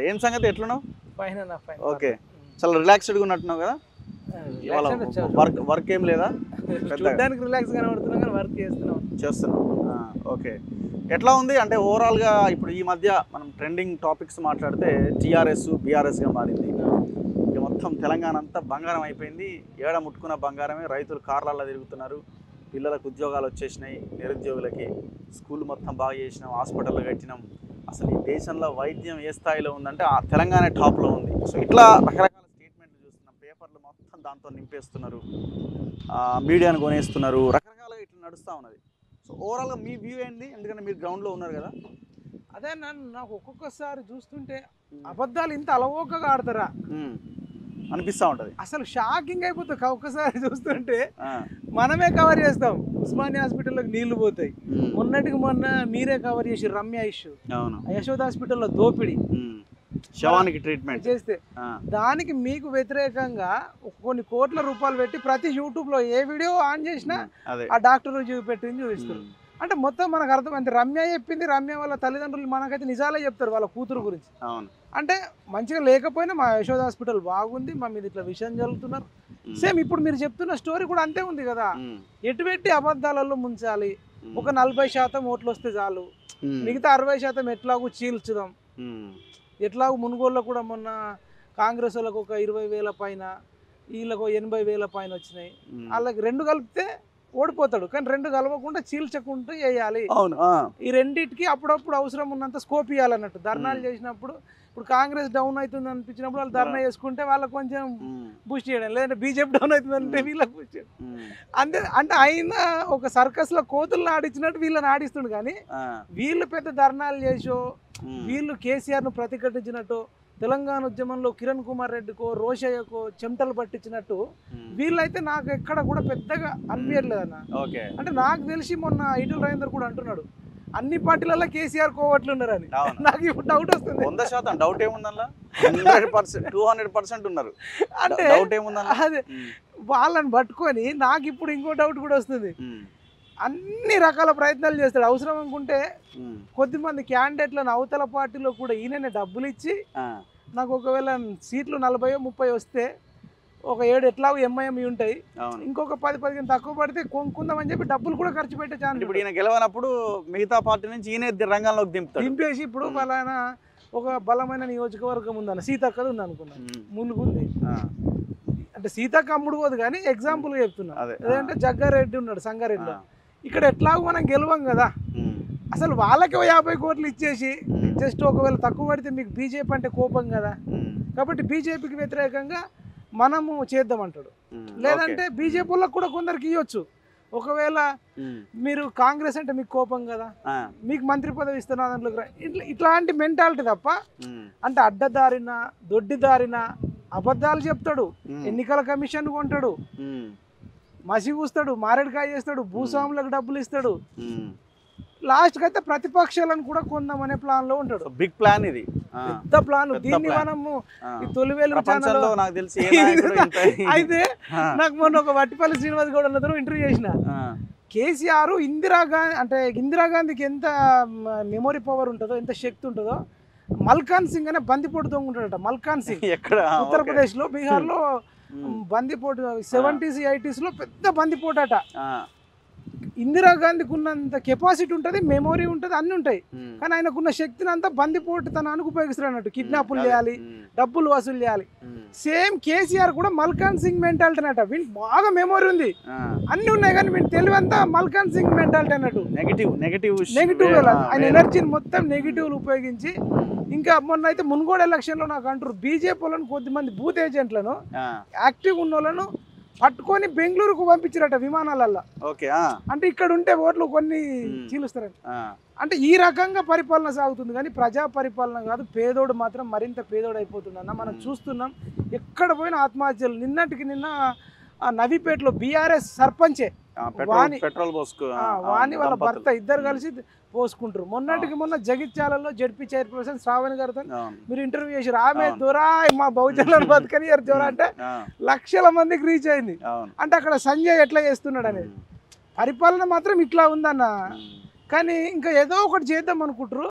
ఏం సంగతి ఎట్లున్నావు పైన నా పైన ఓకే చాలా రిలాక్స్డ్గా ఉన్నట్టున్నావు కదా ఇవాళ వర్క్ వర్క్ ఏం లేదా చూడడానికి రిలాక్స్ కనబడుతున్నాం కానీ వర్క్ చేస్తున్నాం చేస్తున్నావు ఓకే ఎట్లా ఉంది అంటే ఓవరాల్గా ఇప్పుడు ఈ మధ్య మనం ట్రెండింగ్ టాపిక్స్ మాట్లాడితే టీఆర్ఎస్ బీఆర్ఎస్గా మారింది ఇక మొత్తం తెలంగాణ అంతా బంగారం అయిపోయింది ఏడ ముట్టుకున్న బంగారమే రైతులు కార్లలో తిరుగుతున్నారు పిల్లలకు ఉద్యోగాలు వచ్చేసినాయి నిరుద్యోగులకి స్కూల్ మొత్తం బాగా చేసినాం హాస్పిటల్ కట్టినాం అసలు ఈ దేశంలో వైద్యం ఏ స్థాయిలో ఉందంటే ఆ తెలంగాణ టాప్లో ఉంది సో ఇట్లా రకరకాల స్టేట్మెంట్లు చూస్తున్నాం పేపర్లు మొత్తం దాంతో నింపేస్తున్నారు ఆ, మీడియాను కొనేస్తున్నారు రకరకాలుగా ఇట్లా నడుస్తూ ఉన్నది సో ఓవరాల్గా మీ వ్యూ ఏంటి ఎందుకంటే మీరు గ్రౌండ్లో ఉన్నారు కదా అదే నన్ను నాకు ఒక్కొక్కసారి చూస్తుంటే అబద్ధాలు ఇంత అలవోకగా ఆడతారా ఉమ్. అనిపిస్తూ ఉంటుంది అసలు షాకింగ్ అయిపోతుంది ఒక్కసారి చూస్తుంటే మనమే కవర్ చేస్తాం ఉస్మానియా హాస్పిటల్లోకి నీళ్లు పోతాయి మొన్నటికి మొన్న మీరే కవర్ చేసి రమ్య ఇష్యూ అవును యశోద హాస్పిటల్లో దోపిడీ ఉమ్. శవానికి ట్రీట్మెంట్ చేస్తే దానికి మీకు వ్యతిరేకంగా కొన్ని కోట్ల రూపాయలు పెట్టి ప్రతి యూట్యూబ్ లో ఏ వీడియో ఆన్ చేసినా అదే ఆ డాక్టర్ చూపెట్టింది చూపిస్తారు ఉమ్. అంటే మొత్తం మనకు అర్థం అంటే రమ్య చెప్పింది రమ్య వాళ్ళ తల్లిదండ్రులు మనకైతే నిజాలే చెప్తారు వాళ్ళ కూతురు గురించి అవును అంటే మంచిగా లేకపోయినా మా యశోద హాస్పిటల్ బాగుంది మా మీద ఇట్లా విషయం జరుగుతున్నారు ఉమ్. సేమ్ ఇప్పుడు మీరు చెప్తున్న స్టోరీ కూడా అంతే ఉంది కదా ఉమ్. ఎటు పెట్టి అబద్ధాలలో ముంచాలి ఉమ్. ఒక నలభై శాతం ఓట్లు వస్తే చాలు ఉమ్. మిగతా అరవై శాతం ఎట్లాగూ చీల్చుదాం ఉమ్. ఎట్లాగూ మునుగోళ్ళలో కూడా మొన్న కాంగ్రెస్ వాళ్ళకు ఒక ఇరవై వేల పైన వీళ్ళకు ఎనభై వేల పైన వచ్చినాయి ఉమ్. వాళ్ళకి రెండు కలిపితే ఓడిపోతాడు కానీ రెండు కలవకుండా చీల్చకుంటూ వేయాలి అవును ఆ. ఈ రెండింటికి అప్పుడప్పుడు అవసరం ఉన్నంత స్కోప్ ఇవ్వాలన్నట్టు ధర్నాలు మ్మ్. చేసినప్పుడు ఇప్పుడు కాంగ్రెస్ డౌన్ అవుతుంది అనిపించినప్పుడు వాళ్ళు ధర్నా చేసుకుంటే వాళ్ళకి కొంచెం ఉమ్. బూస్ట్ చేయడం లేదంటే బీజేపీ డౌన్ అవుతుంది అంటే మ్మ్. వీళ్ళకి బూస్ట్ చేయడం ఉమ్. అంతే అంటే ఆయన ఒక సర్కస్ లో కోతులను ఆడించినట్టు వీళ్ళని ఆడిస్తుండు కానీ ఆ. వీళ్ళు పెద్ద ధర్నాలు చేసో ఉమ్. వీళ్ళు కేసీఆర్ ను ప్రతిఘటించినట్టు తెలంగాణ ఉద్యమంలో కిరణ్ కుమార్ రెడ్డికో రోషయ్యకో చెమటలు పట్టించినట్టు ఉమ్. వీళ్ళైతే నాకు ఎక్కడ కూడా పెద్దగా అనిపించట్లేదు అన్న ఓకే అంటే నాకు తెలిసి మొన్న ఈటల రాజేందర్ కూడా అంటున్నాడు అన్ని పార్టీలలో కేసీఆర్ కోవట్లు ఉన్నారని అవును. నాకు ఇప్పుడు డౌట్ వస్తుంది వంద శాతం డౌట్ ఏముందల్లా hundred percent two hundred percent ఉన్నారు అంటే డౌట్ ఏముందల్లా అదే వాళ్ళని పట్టుకొని నాకు ఇప్పుడు ఇంకో డౌట్ కూడా వస్తుంది ఉమ్. అన్ని రకాల ప్రయత్నాలు చేస్తాడు అవసరం అనుకుంటే ఉమ్. కొద్దిమంది క్యాండిడేట్లను అవతల పార్టీలో కూడా ఈయననే డబ్బులు ఇచ్చి ఆ. నాకు ఒకవేళ సీట్లు నలభై ముప్పై వస్తే ఒక ఏడు ఎట్లాగో ఎంఐఎం ఉంటాయి అవును ఇంకొక పది పదిహేను తక్కువ పడితే కొనుక్కుందామని చెప్పి డబ్బులు కూడా ఖర్చు పెట్టే ఛాన్స్ ఇప్పుడు ఈయన గెలవనప్పుడు మిగతా పార్టీ నుంచి ఈయన ది- రంగంలోకి దింపుతాడు దింపేసి ఇప్పుడు మ్మ్. పలానా ఒక బలమైన నియోజకవర్గం ఉందన్న సీతక్కది ఉంది అనుకున్నాను ఉమ్. మునుగుంది ఆ. అంటే సీతక్క అమ్ముడు పోదు కానీ ఎగ్జాంపుల్ చెప్తున్నా అదే లేదంటే జగ్గారెడ్డి ఉన్నాడు సంగారెడ్డిలో ఆ. ఇక్కడ ఎట్లాగో మనం గెలవం కదా ఉమ్. అసలు వాళ్ళకి ఓ యాభై కోట్లు ఇచ్చేసి ఉమ్. జస్ట్ ఒకవేళ తక్కువ పడితే మీకు బీజేపీ అంటే కోపం కదా ఉమ్. కాబట్టి బీజేపీకి వ్యతిరేకంగా మనము చేద్దామంటాడు ఉమ్. లేదంటే బీజేపీ వాళ్ళకి కూడా కొందరికి ఇవ్వచ్చు ఒకవేళ ఓకే. ఉమ్. మీరు కాంగ్రెస్ అంటే మీకు కోపం కదా ఆ. మీకు మంత్రి పదవి ఇస్తున్నా దాంట్లోకి రా- ఇట్లా ఇట్లాంటి మెంటాలిటీ తప్ప ఉమ్. అంటే అడ్డదారిన దొడ్డిదారిన అబద్ధాలు చెప్తాడు ఉమ్. ఎన్నికల కమిషన్ కొంటాడు ఉమ్. మసి కూస్తాడు మారేడుకాయ చేస్తాడు భూస్వాములకు డబ్బులు ఇస్తాడు ఉమ్. లాస్ట్కి అయితే ప్రతిపక్షాలను కూడా కొందామనే ప్లాన్ లో ఉంటాడు సో బిగ్ ప్లాన్ ఇది ఆ. పెద్ద ప్లాన్ పెద్ద దీన్ని plan. మనము ఆ. ఈ తొలివేలు ప్రపంచంలో ఛానల్ నాకు తెలిసి ఏ నాయకుడు ఇంత అయితే ఆ. నాకు మొన్న ఒక వట్టిపల్లి శ్రీనివాస్ గౌడ్ అన్నతో ఇంటర్వ్యూ చేసిన ఆ. కేసీఆర్ ఇందిరాగాంధీ అంటే ఇందిరాగాంధీకి ఎంత మెమొరీ పవర్ ఉంటుందో ఎంత శక్తి ఉంటుందో మల్కాన్ సింగ్ అనే బందిపోటు దొంగ ఉంటాడట మల్కాన్ సింగ్ ఎక్కడ ఆ, ఓకే. ఉత్తరప్రదేశ్ లో బీహార్ లో ఉమ్. బందిపోటు సెవెంటీస్ ఎయిటీస్ లో పెద్ద బందిపోటు అట ఆ. ఇందిరాగాంధీకి ఉన్నంత కెపాసిటీ ఉంటుంది మెమొరీ ఉంటుంది అన్ని ఉంటాయి ఉమ్. కానీ ఆయనకున్న శక్తిని అంతా బందిపోటు తనానికి ఉపయోగిస్తాడు అన్నట్టు కిడ్నాపులు అదే. చేయాలి ఉమ్. డబ్బులు వసూలు చేయాలి ఉమ్. సేమ్ కేసీఆర్ కూడా మల్కాన్ సింగ్ మెంటాలిటీ అన్నట్టు వీళ్ళకి బాగా మెమొరీ ఉంది ఆ. అన్ని ఉన్నాయి కానీ వీళ్ళు తెలివంతా మల్కాన్ సింగ్ మెంటాలిటీ అన్నట్టు నెగటివ్ నెగటివ్ నెగిటివ్ వే- ఆ, ఆయన వేరే. ఎనర్జీని మొత్తం నెగిటివ్లు ఉపయోగించి ఇంకా మొన్న అయితే మున్గోడు ఎలక్షన్లో నాకు అంటారు బీజేపీ వాళ్ళని కొద్దిమంది బూత్ ఏజెంట్లను ఆ. యాక్టివ్ ఉన్న వాళ్ళను పట్టుకొని బెంగళూరుకు పంపించారట విమానాలల్లో ఓకే ఆ. అంటే ఇక్కడ ఉంటే ఓట్లు కొన్ని మ్మ్. చీలుస్తారట ఆ. అంటే ఈ రకంగా పరిపాలన సాగుతుంది కానీ ప్రజా పరిపాలన కాదు పేదోడు మాత్రం మరింత పేదోడు అయిపోతుంది అన్న మనం మ్మ్. చూస్తున్నాం ఎక్కడ పోయినా ఆత్మహత్యలు నిన్నటికి నిన్న ఆ నవీపేటలో బీఆర్ఎస్ సర్పంచే ఆ, పెట్రోల్ వాణి- పెట్రోల్ పోసుకో ఆ, వాణి వాళ్ళ దంపతులు. భర్త ఇద్దరు మ్మ్. కలిసి పోసుకుంటారు మొన్నటికి మొన్న జగిత్యాలలో జడ్పీ చైర్పర్సన్ శ్రావణి గారితో అవును. మీరు ఇంటర్వ్యూ చేశారు ఆమె అవును. దొరా మా బహుజనులను బతకని దొర అంటే ఆ, లక్షల మందికి రీచ్ అయింది అవును అంటే అక్కడ సంజయ్ ఎట్లా చేస్తున్నాడు అనేది ఉమ్. పరిపాలన మాత్రం ఇట్లా ఉందన్న ఉమ్. కానీ ఇంకా ఏదో ఒకటి చేద్దాం అనుకుంటారు